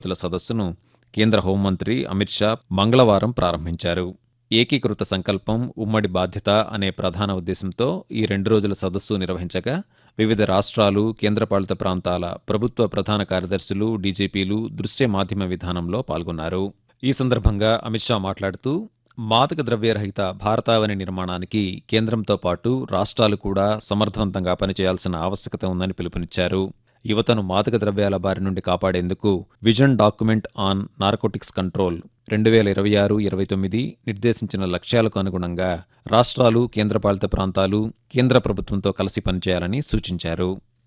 ల సదస్సును కేంద్ర హోంమంత్రి అమిత్ షా మంగళవారం ప్రారంభించారు ఏకీకృత సంకల్పం ఉమ్మడి బాధ్యత అనే ప్రధాన ఉద్దేశంతో ఈ రెండు రోజుల సదస్సు నిర్వహించగా వివిధ రాష్ట్రాలు కేంద్రపాలిత ప్రాంతాల ప్రభుత్వ ప్రధాన కార్యదర్శులు డీజీపీలు దృశ్య మాధ్యమ విధానంలో పాల్గొన్నారు ఈ సందర్భంగా అమిత్ షా మాట్లాడుతూ మాదక ద్రవ్యరహిత భారతావని నిర్మాణానికి కేంద్రంతో పాటు రాష్ట్రాలు కూడా సమర్థవంతంగా పనిచేయాల్సిన ఆవశ్యకత ఉందని పిలుపునిచ్చారు యువతను మాదక ద్రవ్యాల బారి నుండి కాపాడేందుకు vision document on narcotics control రెండు వేల ఇరవై ఆరు ఇరవై తొమ్మిది నిర్దేశించిన లక్ష్యాలకు అనుగుణంగా రాష్ట్రాలు కేంద్రపాలిత ప్రాంతాలు కేంద్ర ప్రభుత్వంతో కలిసి పనిచేయాలని సూచించారు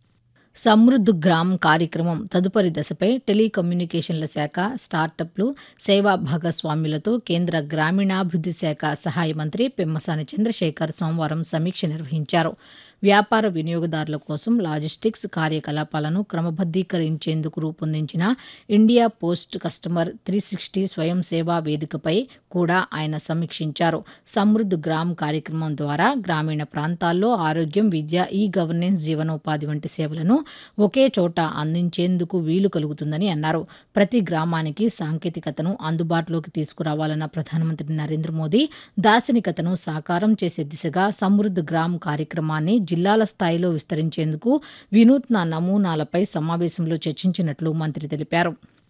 సమృద్ధ్ గ్రామ్ కార్యక్రమం తదుపరి దశపై టెలికమ్యూనికేషన్ల శాఖ స్టార్టప్లు సేవా భాగస్వామ్యులతో కేంద్ర గ్రామీణాభివృద్ధి శాఖ సహాయ మంత్రి పెమ్మసాని చంద్రశేఖర్ సోమవారం సమీక్ష నిర్వహించారు వ్యాపార వినియోగదారుల కోసం లాజిస్టిక్స్ కార్యకలాపాలను క్రమబద్దీకరించేందుకు రూపొందించిన India post customer three sixty స్వయం సేవా వేదికపై కూడా ఆయన సమీక్షించారు సమృద్ధ్ గ్రామ్ కార్యక్రమం ద్వారా గ్రామీణ ప్రాంతాల్లో ఆరోగ్యం విద్య ఈ గవర్నెన్స్ జీవనోపాధి వంటి సేవలను ఒకే చోట అందించేందుకు వీలు కలుగుతుందని అన్నారు ప్రతి గ్రామానికి సాంకేతికతను అందుబాటులోకి తీసుకురావాలన్న ప్రధానమంత్రి నరేంద్ర మోదీ దార్శనికతను సాకారం చేసే దిశగా సమృద్ధ్ గ్రామ్ కార్యక్రమాన్ని జిల్లాల స్థాయిలో విస్తరించేందుకు వినూత్న నమూనాలపై సమావేశంలో చర్చించినట్లు మంత్రి తెలిపారు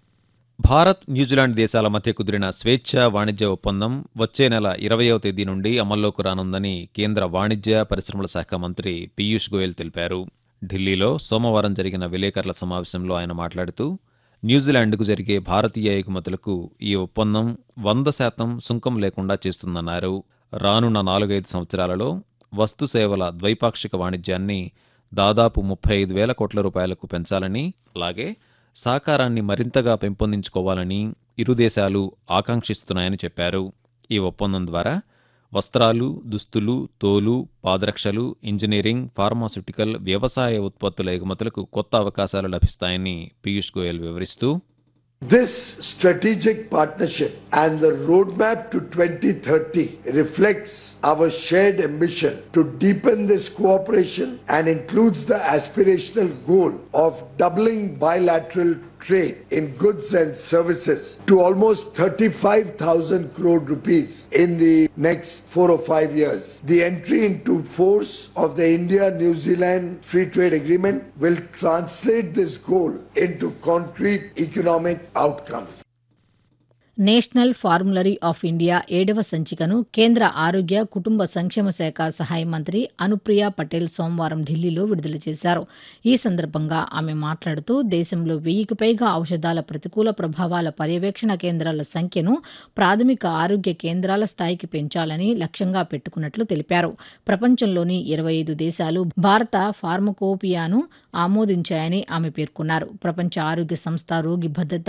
భారత్ న్యూజిలాండ్ దేశాల మధ్య కుదిరిన స్వేచ్ఛ వాణిజ్య ఒప్పందం వచ్చే నెల ఇరవయవ తేదీ నుండి అమల్లోకి రానుందని కేంద్ర వాణిజ్య పరిశ్రమల శాఖ మంత్రి పీయూష్ గోయల్ తెలిపారు ఢిల్లీలో సోమవారం జరిగిన విలేకరుల సమావేశంలో ఆయన మాట్లాడుతూ న్యూజిలాండ్కు జరిగే భారతీయ ఎగుమతులకు ఈ ఒప్పందం వంద శాతం సుంకం లేకుండా చేస్తుందన్నారు రానున్న నాలుగైదు సంవత్సరాలలో వస్తు సేవల ద్వైపాక్షిక వాణిజ్యాన్ని దాదాపు ముప్పై ఐదు వేల కోట్ల రూపాయలకు పెంచాలని అలాగే సహకారాన్ని మరింతగా పెంపొందించుకోవాలని ఇరు దేశాలు ఆకాంక్షిస్తున్నాయని చెప్పారు ఈ ఒప్పందం ద్వారా వస్త్రాలు దుస్తులు తోలు పాదరక్షలు ఇంజనీరింగ్ ఫార్మాస్యూటికల్ వ్యవసాయ ఉత్పత్తుల ఎగుమతులకు కొత్త అవకాశాలు లభిస్తాయని పీయూష్ గోయల్ వివరిస్తూ This strategic partnership and the roadmap to 2030 reflects our shared ambition to deepen this cooperation and includes the aspirational goal of doubling bilateral trade in goods and services to almost 35,000 crore rupees in the next four or five years. The entry into force of the India-New Zealand Free Trade Agreement will translate this goal into concrete economic outcomes. National formulary of India ఏడవ సంచికను కేంద్ర ఆరోగ్య కుటుంబ సంక్షేమ శాఖ సహాయ మంత్రి అనుప్రియ పటేల్ సోమవారం ఢిల్లీలో విడుదల చేశారు ఈ సందర్భంగా ఆమె మాట్లాడుతూ దేశంలో వెయ్యికి పైగా ఔషధాల ప్రతికూల ప్రభావాల పర్యవేక్షణ కేంద్రాల సంఖ్యను ప్రాథమిక ఆరోగ్య కేంద్రాల స్థాయికి పెంచాలని లక్ష్యంగా పెట్టుకున్నట్లు తెలిపారు ప్రపంచంలోని ఇరవై ఐదు దేశాలు భారత ఫార్మకోపియాను ఆమోదించాయని ఆమె పేర్కొన్నారు ప్రపంచ ఆరోగ్య సంస్థ రోగి భద్రత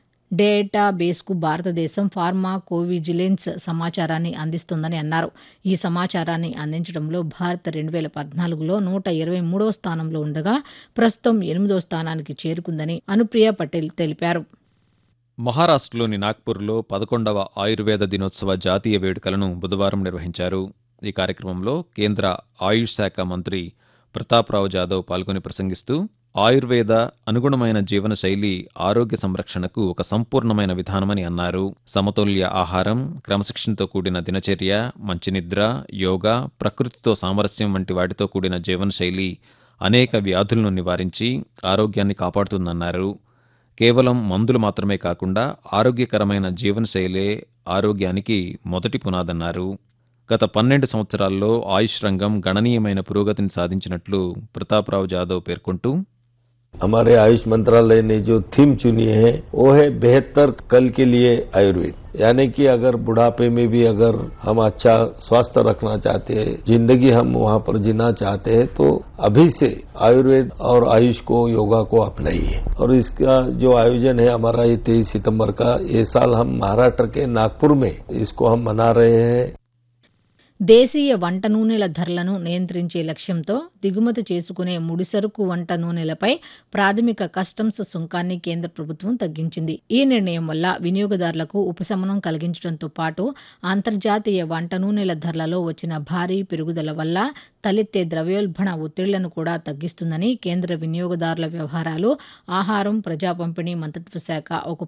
డేటాబేస్కు భారతదేశం ఫార్మా కోవిజిలెన్స్ సమాచారాన్ని అందిస్తుందని అన్నారు ఈ సమాచారాన్ని అందించడంలో భారత్ రెండు వేల పద్నాలుగులో నూట ఇరవై మూడవ స్థానంలో ఉండగా ప్రస్తుతం ఎనిమిదో స్థానానికి చేరుకుందని అనుప్రియ పటేల్ తెలిపారు మహారాష్ట్రలోని నాగ్పూర్లో పదకొండవ ఆయుర్వేద దినోత్సవ జాతీయ వేడుకలను బుధవారం నిర్వహించారు ఈ కార్యక్రమంలో కేంద్ర ఆయుష్ శాఖ మంత్రి ప్రతాప్రావు జాదవ్ పాల్గొని ప్రసంగిస్తూ ఆయుర్వేద అనుగుణమైన జీవనశైలి ఆరోగ్య సంరక్షణకు ఒక సంపూర్ణమైన విధానమని అన్నారు సమతుల్య ఆహారం క్రమశిక్షణతో కూడిన దినచర్య మంచి నిద్ర యోగా ప్రకృతితో సామరస్యం వంటి వాటితో కూడిన జీవనశైలి అనేక వ్యాధులను నివారించి ఆరోగ్యాన్ని కాపాడుతుందన్నారు కేవలం మందులు మాత్రమే కాకుండా ఆరోగ్యకరమైన జీవనశైలే ఆరోగ్యానికి మొదటి పునాదన్నారు గత పన్నెండు సంవత్సరాల్లో ఆయుష్ రంగం గణనీయమైన పురోగతిని సాధించినట్లు ప్రతాప్రావు జాదవ్ పేర్కొంటూ हमारे आयुष मंत्रालय ने जो थीम चुनी है वो है बेहतर कल के लिए आयुर्वेद यानी कि अगर बुढ़ापे में भी अगर हम अच्छा स्वास्थ्य रखना चाहते हैं जिंदगी हम वहाँ पर जीना चाहते हैं तो अभी से आयुर्वेद और आयुष को योगा को अपनाइए और इसका जो आयोजन है हमारा ये तेईस सितंबर का ये साल हम महाराष्ट्र के नागपुर में इसको हम मना रहे हैं దేశీయ వంట నూనెల ధరలను నియంత్రించే లక్ష్యంతో దిగుమతి చేసుకునే ముడిసరుకు వంట నూనెలపై ప్రాథమిక కస్టమ్స్ సుంకాన్ని కేంద్ర ప్రభుత్వం తగ్గించింది ఈ నిర్ణయం వల్ల వినియోగదారులకు ఉపశమనం కలిగించడంతో పాటు అంతర్జాతీయ వంట నూనెల ధరలలో వచ్చిన భారీ పెరుగుదల వల్ల తలెత్తే ద్రవ్యోల్బణ ఒత్తిళ్లను కూడా తగ్గిస్తుందని కేంద్ర వినియోగదారుల వ్యవహారాలు ఆహారం ప్రజా పంపిణీ మంత్రిత్వ శాఖ ఒక